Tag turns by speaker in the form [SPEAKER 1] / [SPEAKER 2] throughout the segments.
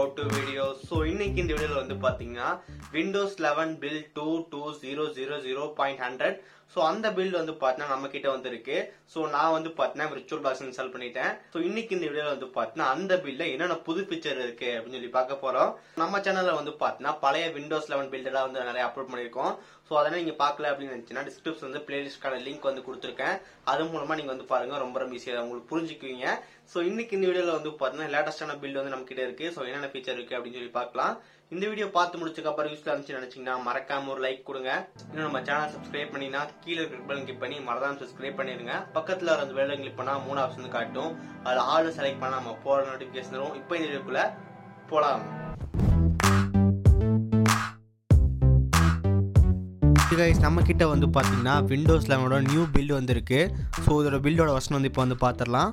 [SPEAKER 1] to video so இன்னைக்கு இந்த வீடியோவில் வந்து பார்த்தீங்கன்னா Windows eleven build two two zero zero zero point hundred so அந்த பில் வந்து பார்த்தீங்கன்னா நம்ம கிட்ட வந்து இருக்கு ஸோ நான் வந்து பார்த்தீங்கன்னா விர்ச்சுவல் பாக்ஸ் இன்ஸ்டால் பண்ணிட்டேன் ஸோ இன்னைக்கு இந்த வீடியோவில் வந்து பார்த்தீங்கன்னா அந்த பில்ல என்னென்ன புது ஃபீச்சர் இருக்கு அப்படின்னு சொல்லி பார்க்க போறோம் நம்ம சேனல்ல வந்து பார்த்தீங்கன்னா பழைய விண்டோஸ் லெவன் பில்டெல்லாம் வந்து நிறைய அப்லோட் பண்ணியிருக்கோம் ஸோ அதெல்லாம் நீங்க பார்க்கல அப்படின்னு நினைச்சீங்கன்னா டிஸ்கிரிப்ஷன் வந்து பிளேலிஸ்ட்கான லிங்க் வந்து கொடுத்துருக்கேன் அது மூலமா நீங்க வந்து பாருங்க ரொம்ப ரொம்ப ஈஸியாக உங்களுக்கு புரிஞ்சுக்குவீங்க ஸோ இன்னைக்கு இந்த வீடியோல வந்து பார்த்தீங்கன்னா லேட்டஸ்டான பில் வந்து நம்ம கிட்ட இருக்கு ஸோ என்னென்ன ஃபீச்சர் இருக்கு அப்படின்னு சொல்லி பார்க்கலாம் இந்த வீடியோ பார்த்து முடிச்சதுக்கு அப்புறம் யூஸ்ல இருந்துச்சு நினைச்சீங்கன்னா மறக்காம ஒரு லைக் கொடுங்க இன்னும் நம்ம சேனல் சப்ஸ்கிரைப் பண்ணினா கீழே இருக்கிற பெல் கிளிக் பண்ணி மறக்காம சப்ஸ்கிரைப் பண்ணிருங்க பக்கத்துல வர அந்த பெல் கிளிக் பண்ணா மூணு ஆப்ஷன் காட்டும் அதுல ஆள் செலக்ட் பண்ணா நம்ம போற நோட்டிபிகேஷன் வரும் இப்போ இந்த வீடியோக்குள்ள போலாம் கைஸ் நம்ம கிட்ட வந்து பார்த்தீங்கன்னா விண்டோஸ் லெவனோட நியூ பில்டு வந்திருக்கு ஸோ இதோட பில்டோட வருஷன் வந்து இப்போ வந்து பார்த்துடலாம்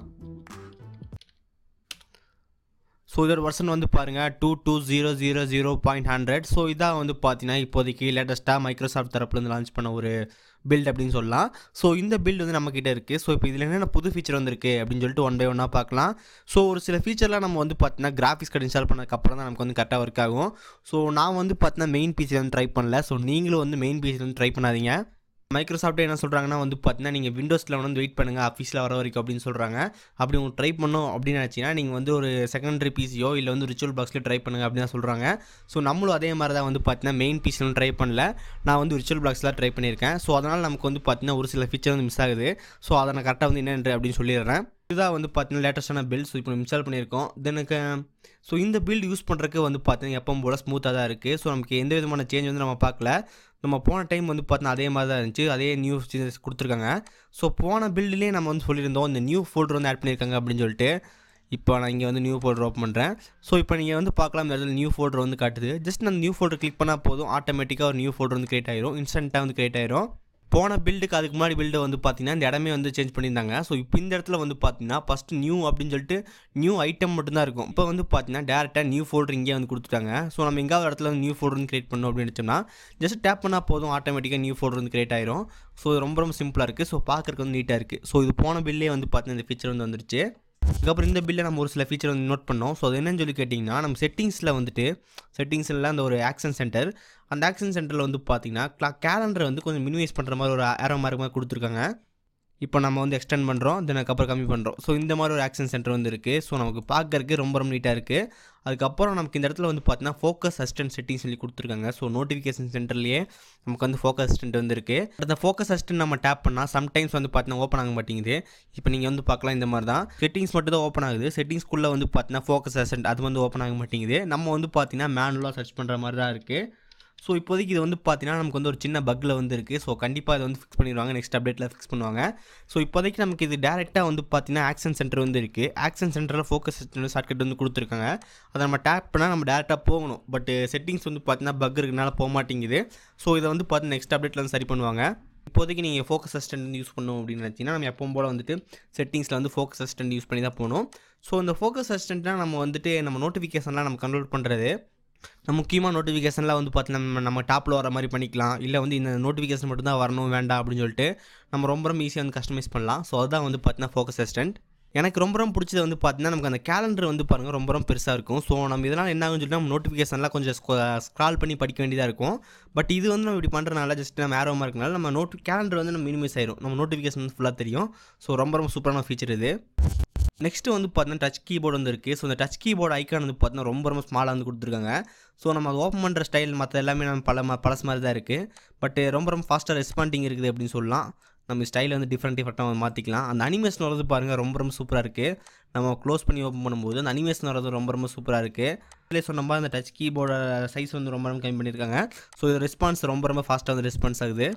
[SPEAKER 1] ஸோ இதோட வருஷன் வந்து பாருங்கள் two two zero zero zero point hundred so இதான் வந்து பார்த்தீங்கன்னா இப்போதைக்கு லேட்டஸ்ட்டாக மைக்ரோசாஃப்ட் தரப்புலேருந்து லான்ச் பண்ண ஒரு பில்ட் அப்படின்னு சொல்லலாம் ஸோ இந்த பில்ட் வந்து நம்மக்கிட்ட இருக்குது ஸோ இப்போ இதில் என்னென்ன புது ஃபீச்சர் வந்திருக்கு அப்படின்னு சொல்லிட்டு ஒன் பை ஒன்னாக பார்க்கலாம் ஸோ ஒரு சில ஃபீச்சர்லாம் நம்ம வந்து பார்த்தீங்கன்னா கிராஃபிக்ஸ் கார்டு இன்ஸ்டால் பண்ணதுக்கப்புறம் தான் நமக்கு வந்து கரெக்டாக ஒர்க் ஆகும் ஸோ நான் வந்து பார்த்தீங்கன்னா மெயின் பிசியில் வந்து ட்ரை பண்ணல ஸோ நீங்களும் வந்து மெயின் பிசியில் வந்து ட்ரை பண்ணாதீங்க மைக்ரோசாஃப்ட் என்ன சொல்கிறாங்கன்னா வந்து பார்த்தீங்கன்னா நீங்கள் விண்டோஸில் வந்து வெயிட் பண்ணுங்கள் ஆஃபீஸில் வர வரைக்கும் அப்படின்னு சொல்கிறாங்க அப்படி உங்களுக்கு ட்ரை பண்ணோம் அப்படின்னு நினச்சிங்கன்னா நீங்கள் வந்து ஒரு செகண்டரி பிசியோ இல்லை வந்து ரிச்சுவல் பாக்ஸில் ட்ரை பண்ணுங்கள் அப்படின்னு தான் சொல்கிறாங்க ஸோ நம்மளும் அதே மாதிரி தான் வந்து பார்த்தீங்கன்னா மெயின் பிசியில் ட்ரை பண்ணல நான் வந்து ரிச்சுவல் பாக்ஸில் ட்ரை பண்ணியிருக்கேன் ஸோ அதனால் நமக்கு வந்து பார்த்தீங்கன்னா ஒரு சில ஃபீச்சர் வந்து மிஸ் ஆகுது ஸோ அதை நான் கரெக்டாக வந்து என்னென்று அப்படின்னு சொல்லிடுறேன் இதுதான் வந்து பார்த்தீங்கன்னா லேட்டஸ்ட்டான பில் ஸோ இப்போ இன்ஸ்டால் பண்ணியிருக்கோம் தெனுக்கு ஸோ இந்த பில்ட் யூஸ் பண்ணுறதுக்கு வந்து பார்த்தீங்கன்னா எப்பவும் போல் ஸ்மூத்தாக தான் இருக்குது ஸோ நமக்கு எந்த விதமான சேஞ்ச் வந்து நம்ம பார்க்கல நம்ம போன டைம் வந்து பார்த்தீங்கன்னா அதே மாதிரி தான் இருந்துச்சு அதே நியூ சேஞ்சஸ் கொடுத்துருக்காங்க ஸோ போன பில்டுலேயே நம்ம வந்து சொல்லியிருந்தோம் இந்த நியூ ஃபோல்டர் வந்து ஆட் பண்ணியிருக்காங்க அப்படின்னு சொல்லிட்டு இப்போ நான் இங்கே வந்து நியூ ஃபோல்டர் ஓப்பன் பண்ணுறேன் ஸோ இப்போ நீங்கள் வந்து பார்க்கலாம் இந்த இடத்துல நியூ ஃபோல்டர் வந்து காட்டுது ஜஸ்ட் நான் நியூ ஃபோல்டர் கிளிக் பண்ணால் போதும் ஆட்டோமேட்டிக்காக ஒரு நியூ ஃபோல்டர் வந்து கிரியேட் ஆயிரும் இன்ஸ்டண்ட்டாக வந்து கிரியேட் ஆயிரும் போன பில்டுக்கு அதுக்கு முன்னாடி பில்டு வந்து பார்த்தீங்கன்னா இந்த இடமே வந்து சேஞ்ச் பண்ணியிருந்தாங்க ஸோ இப்போ இந்த இடத்துல வந்து பார்த்தீங்கன்னா ஃபஸ்ட்டு நியூ அப்படின்னு சொல்லிட்டு நியூ ஐட்டம் மட்டும்தான் இருக்கும் இப்போ வந்து பார்த்தீங்கன்னா டேரெக்டாக நியூ ஃபோல்டர் இங்கே வந்து கொடுத்துட்டாங்க ஸோ நம்ம எங்காவது இடத்துல வந்து நியூ ஃபோல்டர் வந்து கிரியேட் பண்ணோம் அப்படின்னு நினச்சோம்னா ஜஸ்ட் டேப் பண்ணால் போதும் ஆட்டோமேட்டிக்காக நியூ ஃபோல்டர் வந்து கிரியேட் ஆயிரும் ஸோ இது ரொம்ப ரொம்ப சிம்பிளாக இருக்குது ஸோ பார்க்குறக்கு வந்து நீட்டாக இருக்குது ஸோ இது போன பில்லே வந்து பார்த்தீங்கன்னா இந்த ஃபீச்சர் வந்து வந்துருச்சு அதுக்கப்புறம் இந்த பில்லை நம்ம ஒரு சில ஃபீச்சர் வந்து நோட் பண்ணோம் ஸோ அது என்னன்னு சொல்லி கேட்டிங்கன்னா நம்ம செட்டிங்ஸில் வந்துட்டு செட்டிங்ஸில் அந்த ஒரு ஆக்ஷன் சென்டர் அந்த ஆக்ஷன் சென்டரில் வந்து பார்த்தீங்கன்னா கிளா கேலண்டரை வந்து கொஞ்சம் மினிமைஸ் பண்ணுற மாதிரி ஒரு ஏரோ மார்க் மாதிரி கொடுத்துருக்காங்க இப்போ நம்ம வந்து எக்ஸ்டெண்ட் பண்ணுறோம் தென் அதுக்கப்புறம் கம்மி பண்ணுறோம் ஸோ இந்த மாதிரி ஒரு ஆக்ஷன் சென்டர் வந்து இருக்குது ஸோ நமக்கு பார்க்கறதுக்கு ரொம்ப ரொம்ப நீட்டாக இருக்குது அதுக்கப்புறம் நமக்கு இந்த இடத்துல வந்து பார்த்தீங்கன்னா ஃபோக்கஸ் அசிஸ்டன்ட் செட்டிங் சொல்லி கொடுத்துருக்காங்க ஸோ நோட்டிஃபிகேஷன் சென்டர்லேயே நமக்கு வந்து ஃபோக்கஸ் அசிஸ்டன்ட் வந்து இருக்குது அந்த ஃபோக்கஸ் அசிஸ்டன்ட் நம்ம டேப் பண்ணால் சம்டைம்ஸ் வந்து பார்த்தீங்கன்னா ஓப்பன் ஆக மாட்டேங்குது இப்போ நீங்கள் வந்து பார்க்கலாம் இந்த மாதிரி தான் செட்டிங்ஸ் மட்டும் தான் ஓப்பன் ஆகுது செட்டிங்ஸ்குள்ளே வந்து பார்த்தீங்கன்னா ஃபோக்கஸ் அசிஸ்டன்ட் அது வந்து ஓப்பன் ஆக மாட்டேங்குது நம்ம வந்து பார்த்தீங்கன்னா மேனுவலாக சர்ச் பண்ணுற மாதிரி தான் இருக்குது ஸோ இப்போதைக்கு இது வந்து பார்த்தீங்கன்னா நமக்கு வந்து ஒரு சின்ன பக்கில் வந்து இருக்குது ஸோ கண்டிப்பாக இதை வந்து ஃபிக்ஸ் பண்ணிடுவாங்க நெக்ஸ்ட் அப்டேட்டில் ஃபிக்ஸ் பண்ணுவாங்க ஸோ இப்போதைக்கு நமக்கு இது டேரெக்டாக வந்து பார்த்தீங்கன்னா ஆக்ஷன் சென்டர் வந்து இருக்குது ஆக்ஷன் சென்டரில் ஃபோக்கஸ் ஷார்ட்கட் வந்து கொடுத்துருக்காங்க அதை நம்ம டேப் பண்ணால் நம்ம டேரெக்டாக போகணும் பட் செட்டிங்ஸ் வந்து பார்த்தீங்கன்னா பக் இருக்கனால போக மாட்டேங்குது ஸோ இதை வந்து பார்த்தீங்கன்னா நெக்ஸ்ட் அப்டேட்டில் வந்து சரி பண்ணுவாங்க இப்போதைக்கு நீங்கள் ஃபோக்கஸ் அசிஸ்டன்ட் வந்து யூஸ் பண்ணணும் அப்படின்னு நினச்சிங்கன்னா நம்ம எப்பவும் போல் வந்துட்டு செட்டிங்ஸில் வந்து ஃபோக்கஸ் அசிஸ்டன்ட் யூஸ் பண்ணி தான் போகணும் ஸோ இந்த ஃபோக்கஸ் அசிஸ்டன்ட்னா நம்ம வந்துட்டு நம்ம நோட்டிஃபிகேஷன்லாம் நம்ம கண்ட்ரோல் பண்ணுறது நம்ம முக்கியமாக நோட்டிஃபிகேஷன்லாம் வந்து பார்த்தீங்கன்னா நம்ம நம்ம டாப்பில் வர மாதிரி பண்ணிக்கலாம் இல்லை வந்து இந்த நோட்டிஃபிகேஷன் மட்டும் தான் வரணும் வேண்டாம் அப்படின்னு சொல்லிட்டு நம்ம ரொம்ப ரொம்ப ஈஸியாக வந்து கஸ்டமைஸ் பண்ணலாம் ஸோ அதுதான் வந்து பார்த்தீங்கன்னா ஃபோக்கஸ் அசிஸ்டன்ட் எனக்கு ரொம்ப ரொம்ப பிடிச்சது வந்து பார்த்தீங்கன்னா நமக்கு அந்த கேலண்டர் வந்து பாருங்கள் ரொம்ப ரொம்ப பெருசாக இருக்கும் ஸோ நம்ம இதனால் என்ன ஆகும்னு சொல்லிட்டு நம்ம நோட்டிஃபிகேஷன்லாம் கொஞ்சம் ஸ்க்ரால் பண்ணி படிக்க வேண்டியதாக இருக்கும் பட் இது வந்து நம்ம இப்படி பண்ணுறதுனால ஜஸ்ட் நம்ம ஆரோமாக இருக்கனால நம்ம நோட் கேலண்டர் வந்து நம்ம மினிமைஸ் ஆயிரும் நம்ம நோட்டிஃபிகேஷன் வந்து ஃபுல்லாக தெரியும் ஸோ ரொம்ப ரொம்ப சூப்பரான ஃபீச்சர் இது நெக்ஸ்ட் வந்து பார்த்தீங்கன்னா டச் கீபோர்டு வந்து இருக்குது ஸோ அந்த டச் கீபோர்டு ஐக்கான் வந்து பார்த்தீங்கன்னா ரொம்ப ரொம்ப ஸ்மாலாக வந்து கொடுத்துருக்காங்க ஸோ நம்ம அது ஓப்பன் பண்ணுற ஸ்டைல் மற்ற எல்லாமே நம்ம பல ம- பழசு மாதிரி தான் இருக்குது பட் ரொம்ப ரொம்ப ஃபாஸ்ட்டாக ரெஸ்பாண்டிங் இருக்குது அப்படின்னு சொல்லலாம் நம்ம ஸ்டைல் வந்து டிஃப்ரெண்ட் டிஃப்ரெண்ட்டாக மாற்றிக்கலாம் அந்த அனிமேஷன் வரது பாருங்கள் ரொம்ப ரொம்ப சூப்பராக இருக்குது நம்ம க்ளோஸ் பண்ணி ஓப்பன் பண்ணும்போது அந்த அனிமேஷன் வரது ரொம்ப ரொம்ப சூப்பராக இருக்குது இதிலே சொன்ன மாதிரி அந்த டச் கீபோர்ட சைஸ் வந்து ரொம்ப ரொம்ப கம்மி பண்ணியிருக்காங்க ஸோ இது ரெஸ்பான்ஸ் ரொம்ப ரொம்ப ஃபாஸ்ட்டாக வந்து ரெஸ்பான்ஸ் ஆகுது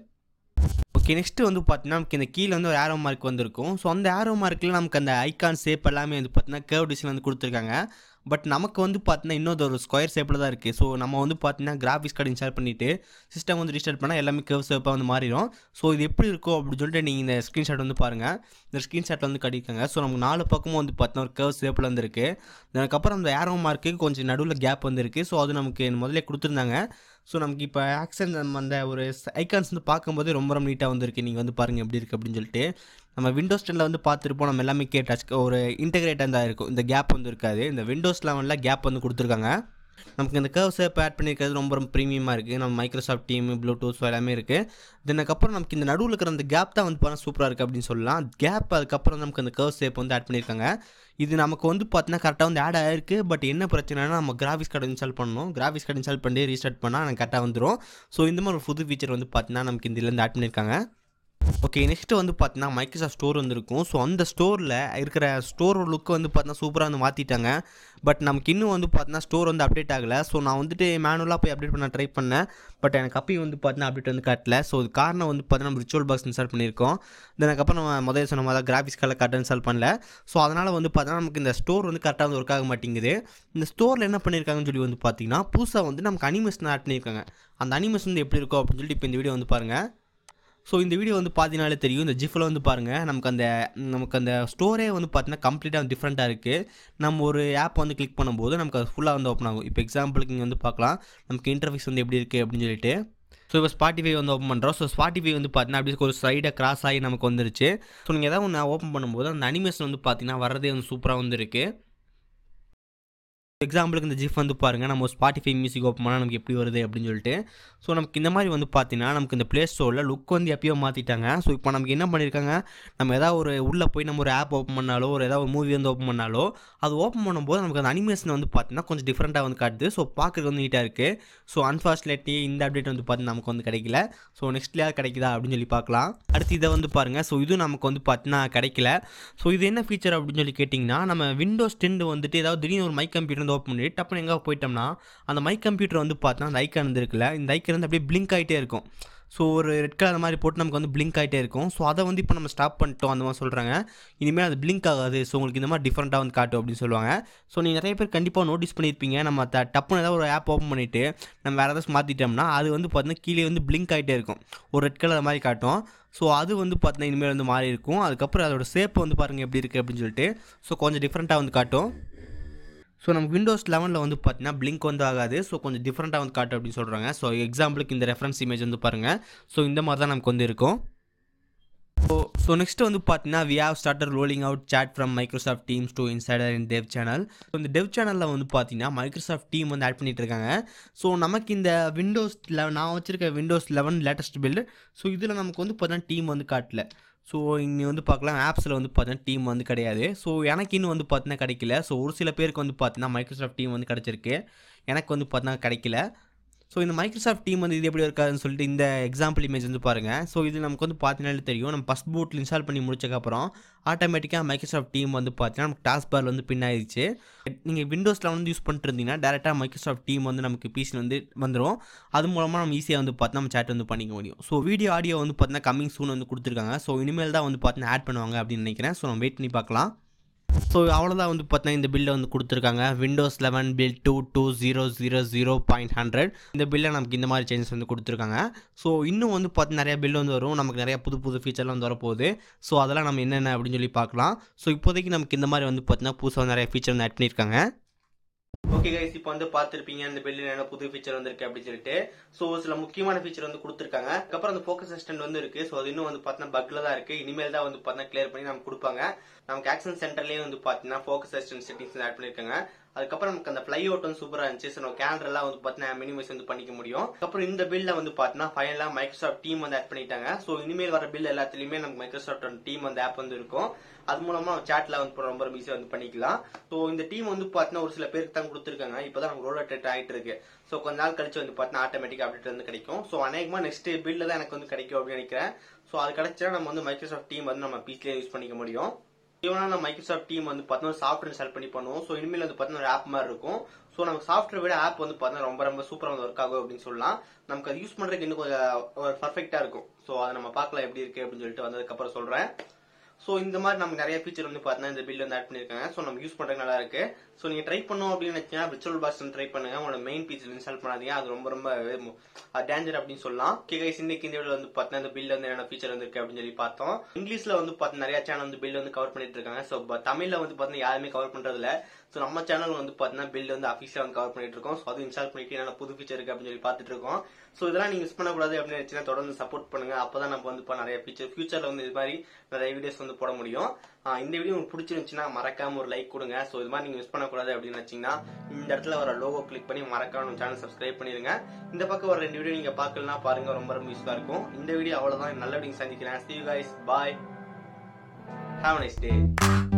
[SPEAKER 1] ஓகே நெக்ஸ்ட் வந்து பார்த்தீங்கன்னா நமக்கு இந்த கீழே வந்து ஒரு ஆரோ மார்க் வந்திருக்கும் ஸோ அந்த ஆரோ மார்க்கில் நமக்கு அந்த ஐகான் ஷேப் எல்லாமே வந்து பார்த்தீங்கன்னா கேர்வ் டிசைன் வந்து கொடுத்துருக்காங்க பட் நமக்கு வந்து பார்த்தீங்கன்னா இன்னொரு ஒரு ஸ்கொயர் ஷேப்பில் தான் இருக்குது ஸோ நம்ம வந்து பார்த்தீங்கன்னா கிராஃபிக்ஸ் கார்டு இன்ஸ்டால் பண்ணிவிட்டு சிஸ்டம் வந்து ரீஸ்டார்ட் பண்ணால் எல்லாமே கேர்வ் ஷேப்பாக வந்து மாறிடும் ஸோ இது எப்படி இருக்கும் அப்படின்னு சொல்லிட்டு நீங்கள் இந்த ஸ்க்ரீன்ஷாட் வந்து பாருங்கள் இந்த ஸ்க்ரீன்ஷாட் வந்து கடிக்காங்க ஸோ நமக்கு நாலு பக்கமும் வந்து பார்த்தீங்கன்னா ஒரு கேர்வ் ஷேப்பில் வந்து இருக்குது அதுக்கப்புறம் அந்த ஏரோ மார்க்கு கொஞ்சம் நடுவில் கேப் வந்து இருக்குது ஸோ அது நமக்கு முதல்ல கொடுத்துருந்தாங்க ஸோ நமக்கு இப்போ ஆக்சன் நம்ம அந்த ஒரு ஐகான்ஸ் வந்து பார்க்கும்போது ரொம்ப ரொம்ப நீட்டாக வந்திருக்கு நீங்கள் வந்து பாருங்கள் எப்படி இருக்குது அப்படின்னு சொல்லிட்டு நம்ம விண்டோஸ் டெனில் வந்து பார்த்துருப்போம் நம்ம எல்லாமே கே டச் ஒரு இன்டெகிரேட்டாக தான் இருக்கும் இந்த கேப் வந்து இருக்காது இந்த விண்டோஸ் லெவனில் கேப் வந்து கொடுத்துருக்காங்க நமக்கு இந்த கர்வ்ஸை இப்போ ஆட் பண்ணியிருக்கிறது ரொம்ப ரொம்ப ப்ரீமியமாக இருக்குது நம்ம மைக்ரோசாஃப்ட் டீம் ப்ளூடூத் எல்லாமே இருக்குது இதுக்கப்புறம் நமக்கு இந்த நடுவில் இருக்கிற அந்த கேப் தான் வந்து பார்த்தா சூப்பராக இருக்குது அப்படின்னு சொல்லலாம் கேப் அதுக்கப்புறம் நமக்கு அந்த கர்வ் ஷேப் வந்து ஆட் பண்ணியிருக்காங்க இது நமக்கு வந்து பார்த்தீங்கன்னா கரெக்டாக வந்து ஆட் ஆயிருக்கு பட் என்ன பிரச்சனைனா நம்ம கிராஃபிக்ஸ் கார்டு இன்ஸ்டால் பண்ணணும் கிராஃபிக்ஸ் கார்டு இன்ஸ்டால் பண்ணி ரீஸ்டார்ட் பண்ணால் எனக்கு கரெக்டாக வந்துடும் ஸோ இந்த மாதிரி ஒரு புது ஃபீச்சர் வந்து பார்த்தீங்கன்னா நமக்கு இதுலேருந்து ஆட் பண்ணியிருக்காங்க ஓகே நெக்ஸ்ட்டு வந்து பார்த்தீங்கன்னா மைக்ரோசாஃப்ட் ஸ்டோர் வந்துருக்கும் ஸோ அந்த ஸ்டோரில் இருக்கிற ஸ்டோர் லுக்கு வந்து பார்த்தீங்கன்னா சூப்பராக வந்து மாற்றிட்டாங்க பட் நமக்கு இன்னும் வந்து பார்த்தீங்கன்னா ஸ்டோர் வந்து அப்டேட் ஆகலை ஸோ நான் வந்துட்டு மேனுவலாக போய் அப்டேட் பண்ண ட்ரை பண்ணேன் பட் எனக்கு அப்பயும் வந்து பார்த்தீங்கன்னா அப்டேட் வந்து காட்டல ஸோ இது காரணம் வந்து பார்த்தீங்கன்னா நம்ம ரிச்சுவல் பாக்ஸ் இன்ஸ்டால் பண்ணியிருக்கோம் அதுக்கப்புறம் நம்ம முதல்ல சொன்ன மாதிரி கிராஃபிக்ஸ் கார்டில் கரெக்டாக இன்ஸ்டால் பண்ணல ஸோ அதனால் வந்து பார்த்தீங்கன்னா நமக்கு இந்த ஸ்டோர் வந்து கரெக்டாக வந்து ஒர்க் ஆக மாட்டேங்குது இந்த ஸ்டோரில் என்ன பண்ணியிருக்காங்கன்னு சொல்லி வந்து பார்த்தீங்கன்னா புதுசாக வந்து நமக்கு அனிமேஷன் ஆட் பண்ணியிருக்காங்க அந்த அனிமேஷன் வந்து எப்படி இருக்கும் அப்படின்னு சொல்லிட்டு இப்போ இந்த வீடியோ வந்து பாருங்கள் ஸோ இந்த வீடியோ வந்து பார்த்தீங்கனாலே தெரியும் இந்த ஜிஃபில் வந்து பாருங்கள் நமக்கு அந்த நமக்கு அந்த ஸ்டோரே வந்து பார்த்தீங்கன்னா கம்ப்ளீட்டாக டிஃப்ரெண்ட்டாக இருக்குது நம்ம ஒரு ஆப் வந்து கிளிக் பண்ணும்போது நமக்கு அது ஃபுல்லாக வந்து ஓப்பன் ஆகும் இப்போ எக்ஸாம்பிளுக்கு இங்கே வந்து பார்க்கலாம் நமக்கு இன்டர்ஃபேஸ் வந்து எப்படி இருக்குது அப்படின்னு சொல்லிட்டு ஸோ இப்போ ஸ்பாட்டிஃபை வந்து ஓப்பன் பண்ணுறோம் ஸோ ஸ்பாட்டிஃபை வந்து பார்த்தீங்கன்னா அப்படியே ஒரு சைடாக கிராஸ் ஆகி நமக்கு வந்துருச்சு ஸோ நீங்கள் ஏதாவது ஒன்று ஓப்பன் பண்ணும்போது அந்த அனிமேஷன் வந்து பார்த்தீங்கன்னா வரதே வந்து சூப்பராக வந்து இருக்குது எக்ஸாம்பிளுக்கு இந்த ஜிஃப் வந்து பாருங்கள் நம்ம ஸ்பாட்டிஃபை மியூசிக் ஓப்பன் பண்ணால் நமக்கு எப்படி வருது அப்படின்னு சொல்லிட்டு ஸோ நமக்கு இந்த மாதிரி வந்து பார்த்தீங்கன்னா நமக்கு இந்த ப்ளே ஸ்டோரில் லுக் வந்து எப்பயோ மாற்றிட்டாங்க ஸோ இப்போ நமக்கு என்ன பண்ணியிருக்காங்க நம்ம ஏதாவது ஒரு உள்ளே போய் நம்ம ஒரு ஆப் ஓப்பன் பண்ணாலோ ஒரு ஏதாவது ஒரு மூவி வந்து ஓப்பன் பண்ணாலோ அது ஓப்பன் பண்ணும்போது நமக்கு அந்த அனிமேஷன் வந்து பார்த்தீங்கன்னா கொஞ்சம் டிஃப்ரெண்ட்டாக வந்து காட்டுது ஸோ பார்க்குறது வந்து நீட்டாக இருக்குது ஸோ அன்ஃபார்ச்சுனேட்லி இந்த அப்டேட் வந்து பார்த்தீங்கன்னா நமக்கு வந்து கிடைக்கல ஸோ நெக்ஸ்ட்லேயே கிடைக்குதா அப்படின்னு சொல்லி பார்க்கலாம் அடுத்து இதை வந்து பாருங்கள் ஸோ இது நமக்கு வந்து பார்த்தீங்கன்னா கிடைக்கல ஸோ இது என்ன ஃபீச்சர் அப்படின்னு சொல்லி கேட்டிங்கன்னா நம்ம விண்டோஸ் டென் வந்துட்டு ஏதாவது திடீர்னு ஒரு மைக் கம்ப்யூட்டர் வந்து ஓப்பன் பண்ணி டப்புனு எங்கே போயிட்டோம்னா அந்த மைக் கம்ப்யூட்டர் வந்து பார்த்தோன்னா அந்த ஐக்கான் வந்து இருக்குல்ல இந்த ஐக்கன் வந்து அப்படியே பிளிங்க் ஆகிட்டே இருக்கும் ஸோ ஒரு ரெட் கலர் மாதிரி போட்டு நமக்கு வந்து பிளிங்க் ஆகிட்டே இருக்கும் ஸோ அதை வந்து இப்போ நம்ம ஸ்டாப் பண்ணிட்டோம் அந்த மாதிரி சொல்கிறாங்க இனிமேல் அது பிளிங்க் ஆகாது ஸோ உங்களுக்கு இந்த மாதிரி டிஃப்ரெண்ட்டாக வந்து காட்டும் அப்படின்னு சொல்லுவாங்க ஸோ நீங்கள் நிறைய பேர் கண்டிப்பாக நோட்டீஸ் பண்ணியிருப்பீங்க நம்ம த டப்புன்னு ஏதாவது ஒரு ஆப் ஓப்பன் பண்ணிவிட்டு நம்ம வேறு ஏதாச்சும் மாற்றிட்டோம்னா அது வந்து பார்த்தீங்கன்னா கீழே வந்து பிளிங்க் ஆகிட்டே இருக்கும் ஒரு ரெட் கலர் மாதிரி காட்டும் ஸோ அது வந்து பார்த்தீங்கன்னா இனிமேல் வந்து மாறி இருக்கும் அதுக்கப்புறம் அதோட ஷேப் வந்து பாருங்கள் எப்படி இருக்குது அப்படின்னு சொல்லிட்டு ஸோ கொஞ்சம் டிஃப்ரெண்ட்டாக வந்து காட்டும் ஸோ நமக்கு விண்டோஸ் லெவனில் வந்து பார்த்தீங்கன்னா பிளிங்க் வந்து ஆகாது ஸோ கொஞ்சம் டிஃப்ரெண்ட்டாக வந்து காட்டும் அப்படின்னு சொல்கிறாங்க ஸோ எக்ஸாம்பிளுக்கு இந்த ரெஃபரன்ஸ் இமேஜ் வந்து பாருங்கள் ஸோ இந்த மாதிரி தான் நமக்கு வந்து இருக்கும் ஸோ ஸோ நெக்ஸ்ட் வந்து பார்த்தீங்கன்னா we have started rolling out chat from Microsoft Teams to insider in dev channel so இந்த டெவ் சேனலில் வந்து பார்த்தீங்கன்னா மைக்ரோசாஃப்ட் டீம் வந்து ஆட் பண்ணிட்டு இருக்காங்க ஸோ நமக்கு இந்த விண்டோஸ் லெவன் நான் வச்சிருக்க Windows eleven latest build so இதில் நமக்கு வந்து பார்த்தீங்கன்னா டீம் வந்து காட்டல ஸோ இங்கே வந்து பார்க்கலாம் ஆப்ஸில் வந்து பார்த்தீங்கன்னா டீம் வந்து கிடையாது ஸோ எனக்கு இன்னும் வந்து பார்த்தீங்கன்னா கிடைக்கல ஸோ ஒரு சில பேருக்கு வந்து பார்த்தீங்கன்னா மைக்ரோசாஃப்ட் டீம் வந்து கிடச்சிருக்கு எனக்கு வந்து பார்த்தீங்கன்னா கிடைக்கல ஸோ இந்த மைக்ரோசாஃப்ட் டீம் வந்து இது எப்படி இருக்காதுன்னு சொல்லிட்டு இந்த எக்ஸாம்பிள் இமேஜ் வந்து பாருங்கள் ஸோ இது நமக்கு வந்து பார்த்தீங்கன்னாலே தெரியும் நம்ம ஃபஸ்ட் பூட்டில் இன்ஸ்டால் பண்ணி முடிச்சக்கப்புறம் ஆட்டோமேட்டிக்காக மைக்ரோசாஃப்ட் டீம் வந்து பார்த்தீங்கன்னா நமக்கு டாஸ்க் பார் வந்து பின் ஆயிடுச்சு நீங்கள் விண்டோஸில் வந்து யூஸ் பண்ணிட்டு இருந்தீங்கன்னா டேரெக்டாக மைக்ரோசாஃப்ட் டீம் வந்து நமக்கு பிசி வந்து வந்துடும் அது மூலமாக நம்ம ஈஸியாக வந்து பார்த்து நம்ம சேட் வந்து பண்ணிக்க முடியும் ஸோ வீடியோ ஆடியோ வந்து பார்த்தீங்கன்னா கம்மிங் சூன் வந்து கொடுத்துருக்காங்க ஸோ இனிமேல் தான் வந்து பார்த்தீங்கன்னா ஆட் பண்ணுவாங்க அப்படின்னு நினைக்கிறேன் ஸோ நம்ம வெயிட் பண்ணி பார்க்கலாம் ஸோ அவ்வளோதான் வந்து பார்த்தீங்கன்னா இந்த பில்லை வந்து கொடுத்துருக்காங்க Windows eleven build two two zero zero zero point hundred இந்த பில்லை நமக்கு இந்த மாதிரி சேஞ்சஸ் வந்து கொடுத்துருக்காங்க ஸோ இன்னும் வந்து பார்த்து நிறைய பில் வந்து வரும் நமக்கு நிறைய புது புது ஃபீச்சர்லாம் வந்து வரப்போகுது ஸோ அதெல்லாம் நம்ம என்னென்ன அப்படின்னு சொல்லி பார்க்கலாம் ஸோ இப்போதைக்கு நமக்கு இந்த மாதிரி வந்து பார்த்தீங்கன்னா புதுசாக நிறைய ஃபீச்சர் வந்து ஆட் பண்ணியிருக்காங்க ஓகே கைஸ் இப்போ வந்து பார்த்துருப்பீங்க இந்த பில்லில் என்ன புது ஃபீச்சர் வந்திருக்கு அப்படின்னு சொல்லிட்டு ஸோ சில முக்கியமான ஃபீச்சர் வந்து கொடுத்துருக்காங்க அதுக்கப்புறம் அந்த ஃபோக்கஸ் அசிஸ்டன்ட் வந்து இருக்கு ஸோ அது இன்னும் வந்து பார்த்தீங்கன்னா பக்ல தான் இருக்கு இனிமேல் தான் வந்து பார்த்தீங்கன்னா கிளியர் பண்ணி நமக்கு கொடுப்பாங்க நமக்கு ஆக்ஷன் சென்டர்லேயே வந்து பார்த்தீங்கன்னா ஃபோக்கஸ் அசிஸ்டன்ட் செட்டிங்ஸ் ஆட் பண்ணியிருக்காங்க அதுக்கப்புறம் நமக்கு அந்த ஃப்ளை அவுட் வந்து சூப்பராக இருந்துச்சு ஸோ நம்ம கேமரெல்லாம் வந்து பார்த்தீங்கன்னா மினிமைஸ் வந்து பண்ணிக்க முடியும் அதுக்கப்புறம் இந்த பில்ல வந்து பார்த்தீங்கன்னா ஃபைனலாக மைக்ரோசாஃப்ட் டீம் வந்து ஆட் பண்ணிட்டாங்க ஸோ இனிமேல் வர பில் எல்லாத்துலேயுமே நமக்கு மைக்ரோசாஃப்ட் டீம் வந்து ஆப் வந்து இருக்கும் அது மூலமா சேட்ல வந்து ரொம்ப ரொம்ப ஈஸியாக வந்து பண்ணிக்கலாம் ஸோ இந்த டீம் வந்து பார்த்தீங்கன்னா ஒரு சில பேருக்கு தான் கொடுத்துருக்காங்க இப்போதான் நமக்கு ரோல் அப்டேட் ஆகிட்டு இருக்கு ஸோ கொஞ்ச நாள் கழிச்சு வந்து பார்த்தீங்கன்னா ஆட்டோமேட்டிக் அப்டேட் வந்து கிடைக்கும் ஸோ அநேகமாக நெக்ஸ்ட் பில்ல தான் எனக்கு வந்து கிடைக்கும் அப்படின்னு நினைக்கிறேன் ஸோ அது கிடைச்சா நம்ம வந்து மைக்ரோசாஃப்ட் டீம் வந்து நம்ம பிசிலே யூஸ் பண்ணிக்க முடியும் ஈவனா நம்ம மைக்ரோசாஃப்ட் டீம் வந்து பார்த்தீங்கன்னா சாஃப்ட்வேர் இன்ஸ்டால் பண்ணி பண்ணுவோம் ஸோ இனிமேல் வந்து பார்த்தீங்கன்னா ஒரு ஆப் மாதிரி இருக்கும் ஸோ நமக்கு சாஃப்ட்வேர் விட ஆப் வந்து பார்த்தீங்கன்னா ரொம்ப ரொம்ப சூப்பராக வந்து ஒர்க் ஆகும் அப்படின்னு சொல்லலாம் நமக்கு அது யூஸ் பண்ணுறதுக்கு இன்னும் கொஞ்சம் ஒரு பர்ஃபெக்டாக இருக்கும் ஸோ அதை நம்ம பார்க்கலாம் எப்படி இருக்கு அப்படின்னு சொல்லிட்டு வந்ததுக்கப்புறம் சொல்கிறேன் ஸோ இந்த மாதிரி நமக்கு நிறைய ஃபீச்சர் வந்து பார்த்தீங்கன்னா இந்த பில் வந்து ஆட் பண்ணியிருக்காங்க ஸோ நம்ம யூஸ் பண்ணுறதுக்கு நல்லா இருக்கு ஸோ நீங்கள் ட்ரை பண்ணோம் அப்படின்னு நினச்சிங்கன்னா விர்ச்சுவல் பாக்ஸ் ட்ரை பண்ணுங்க உங்களோட மெயின் பீச்சில் இன்ஸ்டால் பண்ணாதீங்க அது ரொம்ப ரொம்ப டேஞ்சர் அப்படின்னு சொல்லலாம் ஓகே கைஸ் இன்னைக்கு இந்த வீடியோ வந்து பார்த்தீங்கன்னா இந்த பில் வந்து என்ன ஃபீச்சர் வந்திருக்கு அப்படின்னு சொல்லி பார்த்தோம் இங்கிலீஷ்ல வந்து பார்த்து நிறைய சேனல் வந்து பில் வந்து கவர் பண்ணிட்டு இருக்காங்க ஸோ தமிழ்ல வந்து பார்த்தீங்கன்னா யாருமே கவர் பண்றது இல்ல ஸோ நம்ம சேனல் வந்து பார்த்தீங்கன்னா பில் வந்து அஃபிஷியலாக வந்து கவர் பண்ணிட்டு இருக்கோம் ஸோ அது இன்ஸ்டால் பண்ணிட்டு என்னென்ன புது ஃபீச்சர் இருக்கு அப்படின்னு சொல்லி பார்த்துட்டு இருக்கோம் ஸோ இதெல்லாம் நீங்க மிஸ் பண்ணக்கூடாது அப்படின்னு நினைச்சுன்னா தொடர்ந்து சப்போர்ட் பண்ணுங்க அப்பதான் நம்ம வந்து இப்போ நிறைய ஃபீச்சர் ஃபியூச்சர்ல வந்து இது மாதிரி நிறைய வீடியோஸ் வந்து போட முடியும் ஆஹ் இந்த வீடியோ உங்களுக்கு பிடிச்சிருந்துச்சுன்னா மறக்காம ஒரு லைக் கொடுங்க ஸோ இது மாதிரி நீங்க மிஸ் பண்ணக்கூடாது அப்படின்னு நினைச்சீங்கன்னா இந்த இடத்துல வர லோகோ கிளிக் பண்ணி மறக்காம நம்ம சேனல் சப்ஸ்கிரைப் பண்ணிருங்க இந்த பக்கம் ஒரு ரெண்டு வீடியோ நீங்க பார்க்கலாம் பாருங்க ரொம்ப ரொம்ப யூஸ்ஃபுல்லா இருக்கும் இந்த வீடியோ அவ்வளவுதான் நல்ல வீடியோ சந்திக்கிறேன் see you guys bye have a nice day